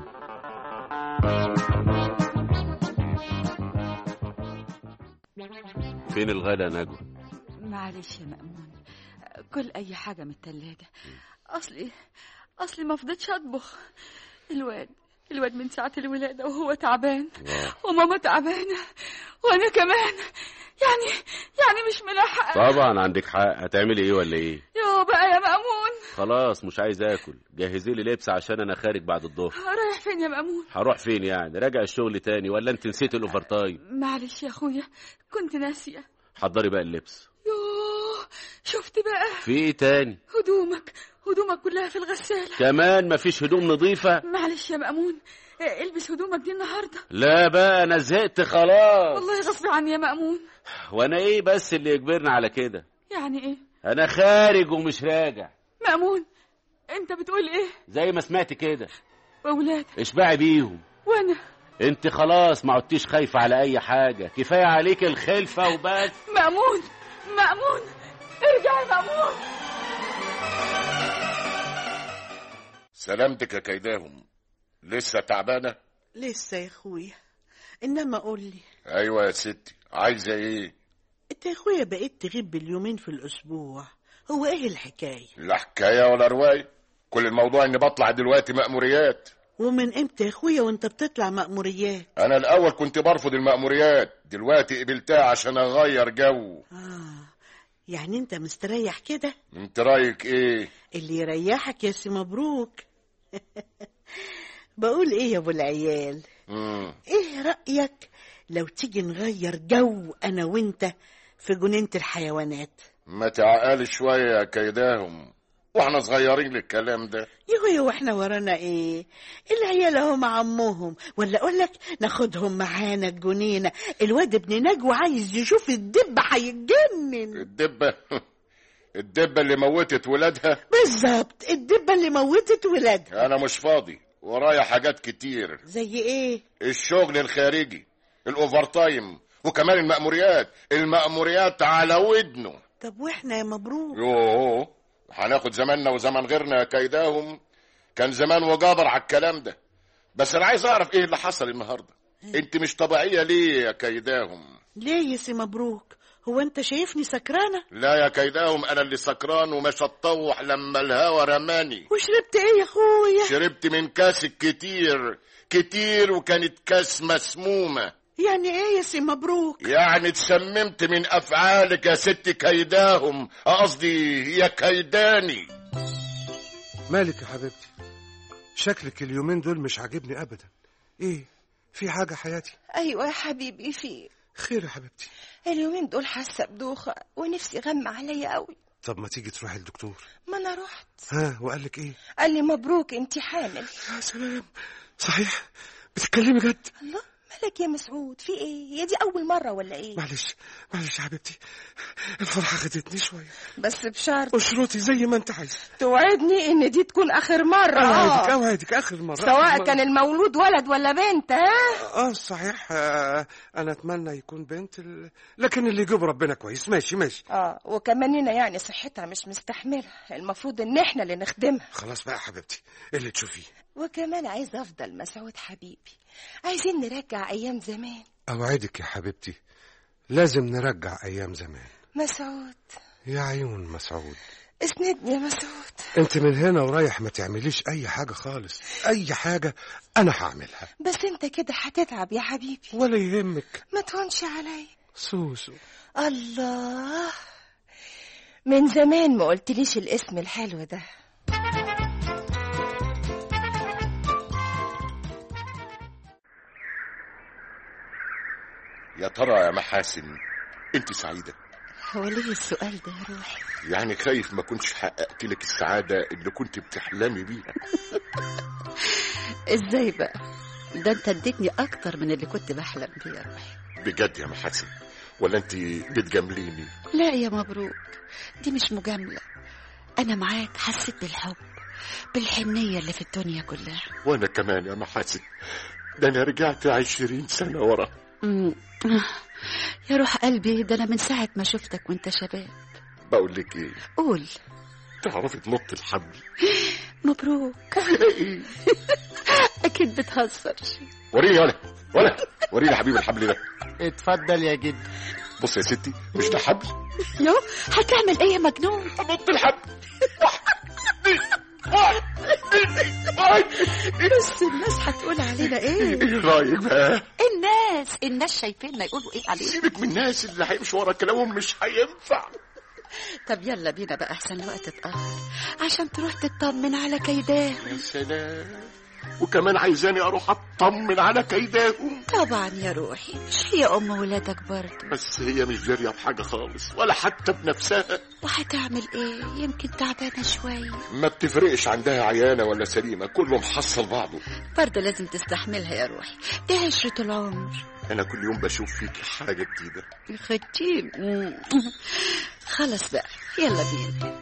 فين الغدا يا نجوى معلش يا مأمون كل اي حاجه من التلاجة اصلي اصلي ما فضيتش اطبخ الواد الواد من ساعة الولادة وهو تعبان وماما تعبانة وأنا كمان يعني يعني مش ملاحقة طبعا عندك حق هتعملي ايه ولا ايه يا بقى يا مأمون خلاص مش عايز اكل جهزي لي لبس عشان انا خارج بعد الظهر رايح فين يا مأمون هروح فين يعني راجع الشغل تاني ولا انت نسيت الاوفر تايم معلش يا أخويا كنت ناسية حضري بقى اللبس يوه شفت بقى في ايه تاني هدومك هدومك كلها في الغسالة كمان مفيش هدوم نظيفة معلش يا مأمون اه، البس هدومك دي النهاردة لا بقى انا زهقت خلاص والله غصب عني يا مأمون وانا ايه بس اللي يجبرني على كده يعني ايه انا خارج ومش راجع مأمون انت بتقول ايه زي ما سمعت كده واولادك اشبعي بيهم وانا انت خلاص ما عدتيش خايفة على اي حاجة كفاية عليك الخلفة وبس مأمون مأمون ارجع يا مأمون سلامتك يا كيداهم لسه تعبانه لسه يا اخويا انما قول لي ايوه يا ستي عايزه ايه انت يا اخويا بقيت تغيب باليومين في الاسبوع هو ايه الحكايه لا حكايه ولا روايه كل الموضوع اني بطلع دلوقتي مأموريات ومن امتى يا اخويا وانت بتطلع مأموريات انا الاول كنت برفض المأموريات دلوقتي قبلتها عشان اغير جو اه يعني انت مستريح كده انت رايك ايه اللي يريحك يا سي مبروك بقول ايه يا ابو العيال مم. ايه رأيك لو تيجي نغير جو انا وانت في جنينة الحيوانات ما تعقل شويه يا كيداهم واحنا صغيرين للكلام ده يا واحنا ورانا ايه العيال اهو مع امهم ولا اقول لك ناخدهم معانا الجنينه الواد ابن نجوى عايز يشوف الدب هيتجنن الدبه الدبه اللي موتت ولادها بالظبط الدبه اللي موتت ولادها انا مش فاضي ورايا حاجات كتير زي ايه الشغل الخارجي الاوفر تايم وكمان المأموريات المأموريات على ودنه طب واحنا يا مبروك يوه هناخد زماننا وزمن غيرنا يا كيداهم كان زمان وجابر على الكلام ده بس انا عايز اعرف ايه اللي حصل النهارده انت مش طبيعيه ليه يا كيداهم ليه يا سي مبروك هو انت شايفني سكرانه لا يا كيداهم انا اللي سكران ومش هتطوح لما الهوى رماني وشربت ايه يا اخويا شربت من كاسك كتير كتير وكانت كاس مسمومه يعني ايه يا سي مبروك يعني اتسممت من افعالك يا ست كيداهم قصدي يا كيداني مالك يا حبيبتي شكلك اليومين دول مش عاجبني ابدا ايه في حاجه حياتي ايوه يا حبيبي في خير يا حبيبتي اليومين دول حاسه بدوخه ونفسي غم عليا قوي طب ما تيجي تروحي الدكتور ما انا رحت ها وقال لك ايه قال لي مبروك انت حامل يا سلام صحيح بتتكلمي جد الله مالك يا مسعود في ايه هي دي اول مره ولا ايه معلش معلش يا حبيبتي الفرحة خدتني شوية بس بشرط اشرطي زي ما انت عايز توعدني ان دي تكون اخر مره اوعدك آه. اوعدك اخر مرة آخر سواء مرة. كان المولود ولد ولا بنت ها اه صحيح آه انا اتمنى يكون بنت ال... لكن اللي يجيب ربنا كويس ماشي ماشي اه وكمان هنا يعني صحتها مش مستحمله المفروض ان احنا اللي نخدمها خلاص بقى يا حبيبتي اللي تشوفيه وكمان عايز افضل مسعود حبيبي عايزين نرجع ايام زمان اوعدك يا حبيبتي لازم نرجع ايام زمان مسعود يا عيون مسعود اسندني يا مسعود انت من هنا ورايح ما تعمليش اي حاجة خالص اي حاجة انا هعملها بس انت كده هتتعب يا حبيبي ولا يهمك ما تهونش عليا سوسو الله من زمان ما قلتليش الاسم الحلو ده يا ترى يا محاسن انت سعيدة هو ليه السؤال ده يا روحي يعني خايف ما كنتش حققت لك السعادة اللي كنت بتحلمي بيها ازاي بقى ده انت اديتني اكتر من اللي كنت بحلم بيه يا روحي بجد يا محاسن ولا انت بتجامليني لا يا مبروك دي مش مجاملة أنا معاك حسيت بالحب بالحنية اللي في الدنيا كلها وانا كمان يا محاسن ده انا رجعت عشرين سنة ورا أمم. يا روح قلبي ده أنا من ساعة ما شفتك وأنت شباب بقول لك ايه قول تعرفي تنط الحبل مبروك أكيد بتهزر وريني ولا ولا وريني يا حبيبي الحبل ده اتفضل يا جد بص يا ستي مش ده حبل يو هتعمل إيه يا مجنون نط الحبل بس الناس هتقول علينا إيه ايه رايك بقى الناس الناس شايفيننا يقولوا إيه علينا سيبك من الناس اللي هيمشوا ورا كلامهم مش هينفع طب يلا بينا بقى أحسن الوقت اتأخر عشان تروح تطمن على كيداه يا سلام وكمان عايزاني اروح اطمن على كيداهم طبعا يا روحي مش هي أم ولادك برضه بس هي مش داريه بحاجه خالص ولا حتى بنفسها وهتعمل ايه يمكن تعبانه شويه ما بتفرقش عندها عيانه ولا سليمه كله محصل بعضه برضه لازم تستحملها يا روحي دي عشرة العمر انا كل يوم بشوف فيكي حاجه جديده يا ختيم خلاص بقى يلا بينا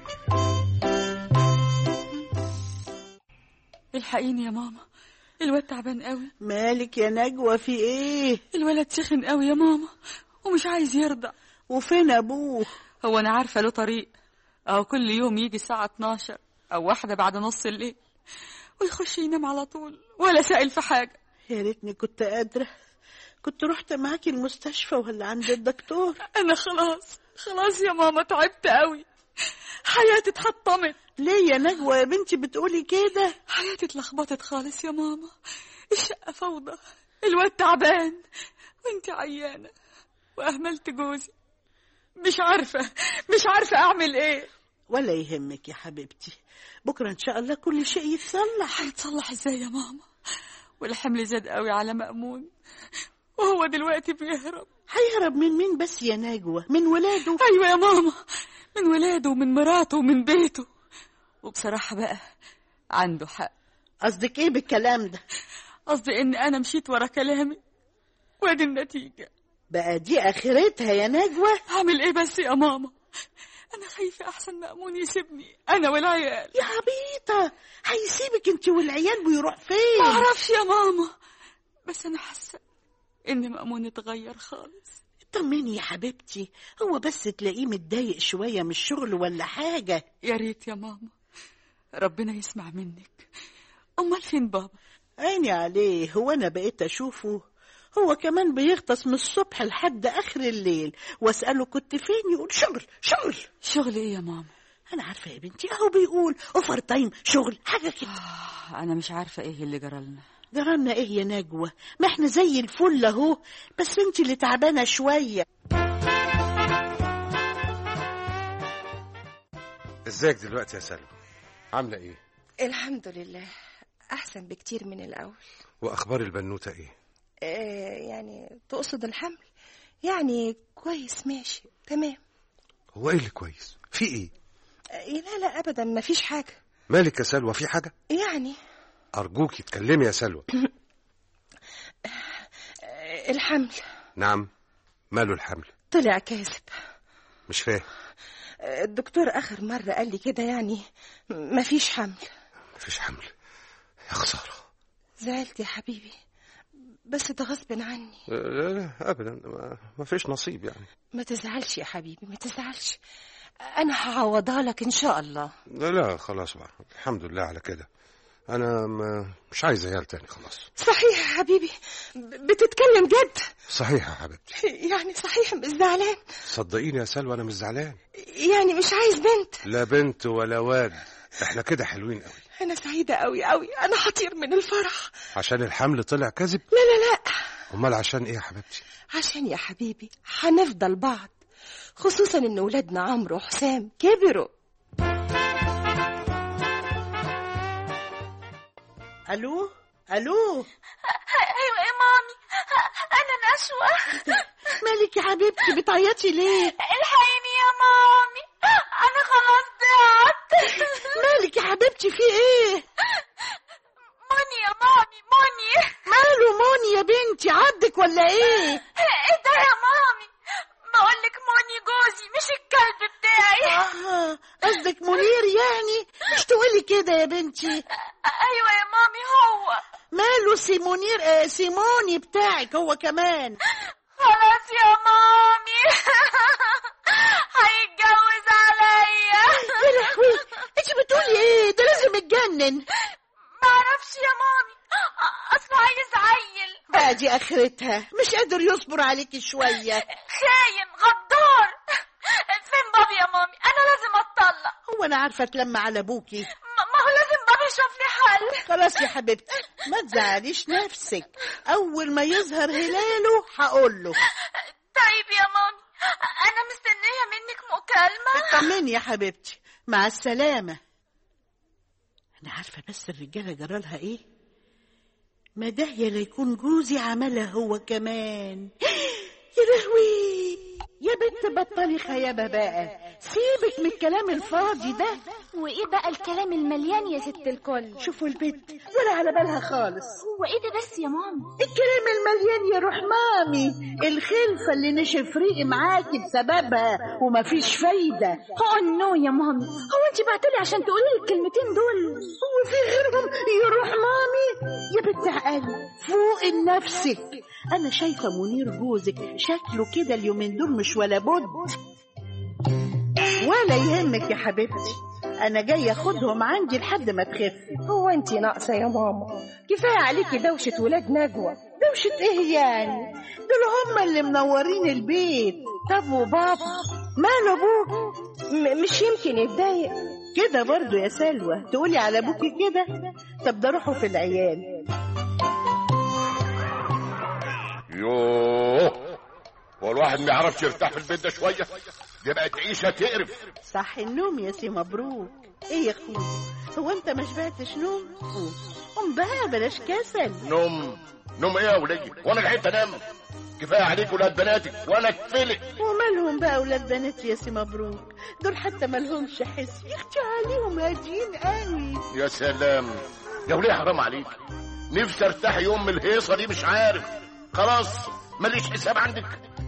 الحقيني يا ماما الواد تعبان قوي مالك يا نجوى في ايه الولد سخن قوي يا ماما ومش عايز يرضع وفين ابوه هو انا عارفه له طريق اهو كل يوم يجي الساعه 12 او واحده بعد نص الليل ويخش ينام على طول ولا سائل في حاجه يا ريتني كنت قادره كنت رحت معاكي المستشفى ولا عند الدكتور انا خلاص خلاص يا ماما تعبت قوي حياتي اتحطمت ليه يا نجوى يا بنتي بتقولي كده حياتي اتلخبطت خالص يا ماما الشقه فوضى الواد تعبان وانت عيانه واهملت جوزي مش عارفه مش عارفه اعمل ايه ولا يهمك يا حبيبتي بكره ان شاء الله كل شيء يتصلح هيتصلح ازاي يا ماما والحمل زاد قوي على مأمون وهو دلوقتي بيهرب هيهرب من مين بس يا نجوى من ولاده ايوه يا ماما من ولاده ومن مراته ومن بيته وبصراحه بقى عنده حق قصدك ايه بالكلام ده قصدي ان انا مشيت ورا كلامي وادي النتيجه بقى دي اخرتها يا نجوى هعمل ايه بس يا ماما انا خايفه احسن مأمون يسيبني انا والعيال يا عبيطه هيسيبك انت والعيال ويروح فين ما اعرفش يا ماما بس انا حاسه ان مأمون اتغير خالص طمني يا حبيبتي هو بس تلاقيه متضايق شويه من الشغل ولا حاجه يا ريت يا ماما ربنا يسمع منك امال فين بابا عيني عليه هو انا بقيت اشوفه هو كمان بيغطس من الصبح لحد اخر الليل واساله كنت فين يقول شغل شغل شغل ايه يا ماما انا عارفه يا بنتي اهو بيقول اوفر تايم شغل حاجه كده آه انا مش عارفه ايه اللي جرالنا جرالنا ايه يا نجوى ما احنا زي الفل اهو بس انت اللي تعبانه شويه ازيك دلوقتي يا سلمى عامله ايه الحمد لله احسن بكتير من الاول واخبار البنوته ايه آه يعني تقصد الحمل يعني كويس ماشي تمام هو ايه اللي كويس في ايه آه لا لا ابدا ما فيش حاجه مالك يا سلوى في حاجه يعني ارجوك اتكلمي يا سلوى الحمل نعم ماله الحمل طلع كاذب مش فاهم الدكتور آخر مرة قال لي كده يعني مفيش حمل مفيش حمل يا خسارة زعلت يا حبيبي بس ده غصب عني لا لا ابدا ما- ما فيش نصيب يعني ما تزعلش يا حبيبي ما تزعلش أنا هعوضها لك إن شاء الله لا لا خلاص بقى الحمد لله على كده انا ما مش عايز عيال تاني خلاص صحيح يا حبيبي ب- بتتكلم جد صحيح يا حبيبتي يعني صحيح مش زعلان صدقيني يا سلوى انا مش زعلان يعني مش عايز بنت لا بنت ولا واد احنا كده حلوين قوي أنا سعيدة أوي أوي أنا هطير من الفرح عشان الحمل طلع كذب لا لا لا امال عشان ايه يا حبيبتي عشان يا حبيبي هنفضل بعض خصوصا إن ولادنا عمرو وحسام كبروا الو الو ايوه يا مامي انا نشوى مالك يا حبيبتي بتعيطي ليه الحقيني يا مامي انا خلاص ضعت مالك يا حبيبتي في ايه موني يا مامي موني ماله موني يا بنتي عضك ولا ايه ايه ده يا مامي بقولك موني جوزي مش الكلب بتاعي آه، قصدك منير يعني مش تقولي كده يا بنتي ايوه يا مامي هو ماله سي منير آه سيموني بتاعك هو كمان خلاص يا مامي هيتجوز عليا يا لهوي انت بتقولي ايه ده لازم يتجنن معرفش يا مامي اصله عايز عيل بقى دي اخرتها مش قادر يصبر عليكي شويه خاين غدار فين بابي يا مامي انا لازم اتطلق هو انا عارفه اتلم على ابوكي ما ما هو لازم بابي يشوف لي حل خلاص يا حبيبتي ما تزعليش نفسك اول ما يظهر هلاله هقول له طيب يا مامي انا مستنيه منك مكالمه طمني يا حبيبتي مع السلامه انا عارفه بس الرجاله جرالها ايه ما ده يا ليكون جوزي عملها هو كمان يا لهوي يا بنت بطلي خيابه بقى سيبك من الكلام الفاضي ده وايه بقى الكلام المليان يا ست الكل شوفوا البنت ولا على بالها خالص هو ايه ده بس يا مامي الكلام المليان يا روح مامي الخلفة اللي نشف ريقي معاكي بسببها ومفيش فايدة اه نو يا مامي هو انت بعتلي عشان تقولي لي الكلمتين دول هو في غيرهم يا روح مامي يا بنت عقلي فوق نفسك انا شايفة منير جوزك شكله كده اليومين دول مش ولا بد ولا يهمك يا حبيبتي انا جاية اخدهم عندي لحد ما تخفي هو انت ناقصة يا ماما كفاية عليكي دوشة ولاد نجوى دوشة ايه يعني دول هم اللي منورين البيت طب وبابا ماله ابوك م- مش يمكن يتضايق كده برضو يا سلوى تقولي على ابوكي كده طب ده روحوا في العيال يوه هو الواحد ما يعرفش يرتاح في البيت ده شويه دي بقت عيشه تقرف صح النوم يا سي مبروك ايه يا اخويا هو انت ما شبعتش نوم قوم قوم بقى بلاش كسل نوم نوم ايه يا ولية وانا لحقت انام كفايه عليك ولاد بناتك وانا اتفلق ومالهم بقى اولاد بنات يا سي مبروك دول حتى مالهمش حس يا اختي عليهم هاديين قوي يا سلام يا وليه حرام عليك نفسي ارتاح يوم من الهيصه دي مش عارف خلاص ماليش حساب عندك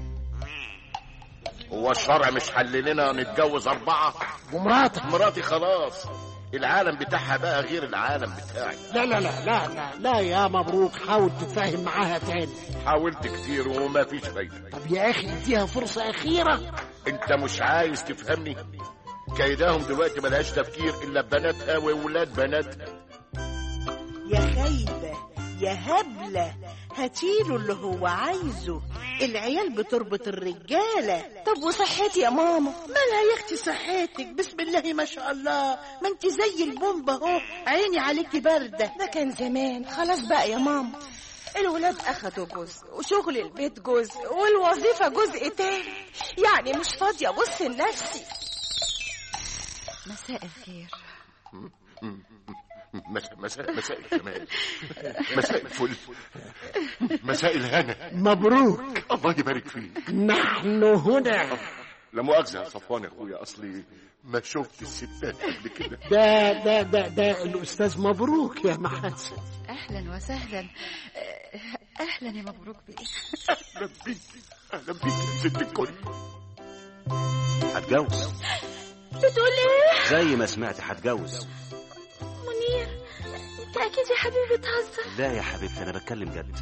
هو الشرع مش حل لنا نتجوز أربعة ومراتك مراتي خلاص العالم بتاعها بقى غير العالم بتاعي لا لا لا لا لا لا يا مبروك حاول تتفاهم معاها تاني حاولت كتير وما فيش فايدة طب يا اخي اديها فرصة أخيرة انت مش عايز تفهمني كيداهم دلوقتي ملهاش تفكير الا بناتها وولاد بناتها يا خايبة يا هبلة هاتيله اللي هو عايزه العيال بتربط الرجالة طب وصحتي يا ماما مالها يا اختي صحتك بسم الله ما شاء الله ما انت زي البومبة اهو عيني عليكي باردة ده كان زمان خلاص بقى يا ماما الولاد أخدوا جزء وشغل البيت جزء والوظيفة جزء تاني يعني مش فاضية أبص لنفسي مساء الخير مساء مساء مساء الجمال مساء الفل مساء الهنا مبروك الله يبارك فيك نحن هنا لا مؤاخذة يا صفوان يا اخويا اصلي ما شفت الستات قبل كده ده ده ده ده الأستاذ مبروك يا محاسن اهلا وسهلا آه، اهلا يا مبروك بيه اهلا بيك اهلا بيك يا ست الكل هتجوز بتقول ايه زي ما سمعت هتجوز منير انت اكيد يا حبيبي بتهزر لا يا حبيبتي انا بتكلم جد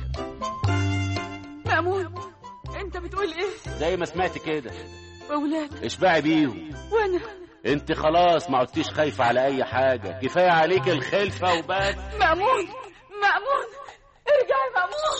مأمون انت بتقول ايه زي ما سمعت كده واولاد اشبعي بيهم وانا انت خلاص ما عدتيش خايفة على اي حاجة كفاية عليك الخلفة وبس مأمون مأمون ارجع يا مأمون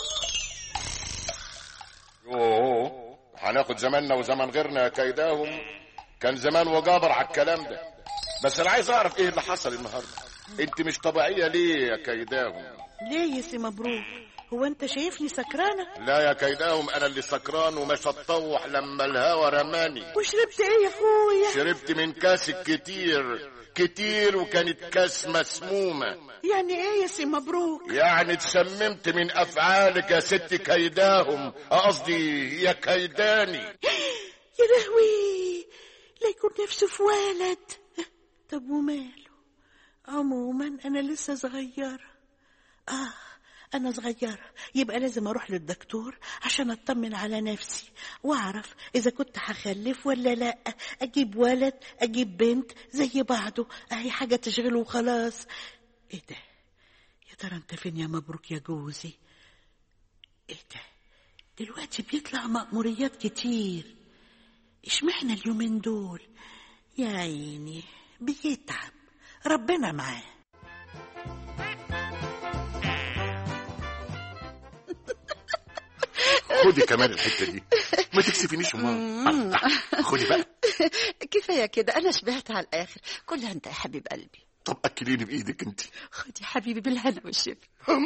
يوه هناخد زماننا وزمن غيرنا يا كيداهم كان زمان وجابر على الكلام ده بس انا عايز اعرف ايه اللي حصل النهارده انت مش طبيعيه ليه يا كيداهم ليه يا سي مبروك هو انت شايفني سكرانه لا يا كيداهم انا اللي سكران ومش هتطوح لما الهوى رماني وشربت ايه يا اخويا شربت من كاسك كتير كتير وكانت كاس مسمومه يعني ايه يا سي مبروك يعني اتسممت من افعالك يا ست كيداهم قصدي يا كيداني يا لهوي لا يكون نفسه في ولد طب وماله عموما انا لسه صغيره اه انا صغيره يبقى لازم اروح للدكتور عشان اطمن على نفسي واعرف اذا كنت هخلف ولا لا اجيب ولد اجيب بنت زي بعضه اهي حاجه تشغله وخلاص ايه ده يا ترى انت فين يا مبروك يا جوزي ايه ده دلوقتي بيطلع مأموريات كتير اشمعنى اليومين دول يا عيني بيتعب ربنا معاه خدي كمان الحته دي ما تكسفينيش امال خدي بقى كفايه كده انا شبعت على الاخر كلها انت يا حبيب قلبي طب اكليني بايدك انت خد يا حبيبي بالهنا والشفا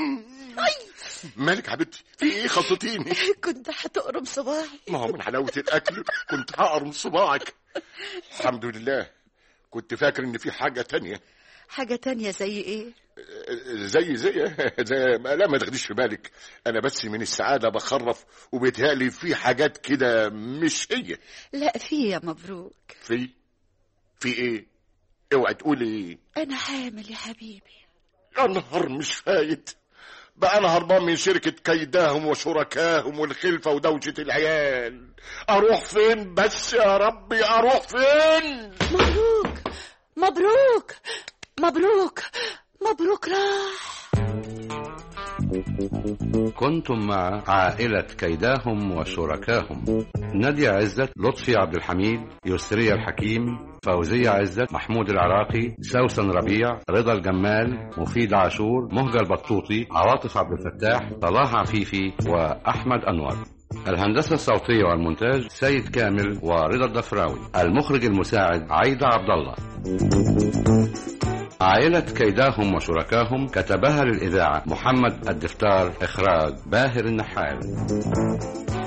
مالك حبيبتي في ايه خطتيني كنت هتقرم صباعي ما هو من حلاوه الاكل كنت هقرم صباعك الحمد لله كنت فاكر ان في حاجه تانية حاجه تانية زي ايه زي زي زي ما لا ما تاخديش في بالك انا بس من السعاده بخرف وبيتهيألي في حاجات كده مش هي لا في يا مبروك في في ايه اوعي تقولي انا حامل يا حبيبي يا نهار مش فايت بقى انا هربان من شركة كيداهم وشركاهم والخلفة ودوشة العيال اروح فين بس يا ربي اروح فين مبروك مبروك مبروك مبروك راح كنتم مع عائلة كيداهم وشركاهم نادية عزت لطفي عبد الحميد يسرية الحكيم فوزية عزت محمود العراقي سوسن ربيع رضا الجمال مفيد عاشور مهجة البطوطي عواطف عبد الفتاح صلاح عفيفي وأحمد أنور الهندسة الصوتية والمونتاج سيد كامل ورضا الضفراوي المخرج المساعد عايدة عبد الله عائلة كيداهم وشركاهم كتبها للإذاعة محمد الدفتار إخراج باهر النحال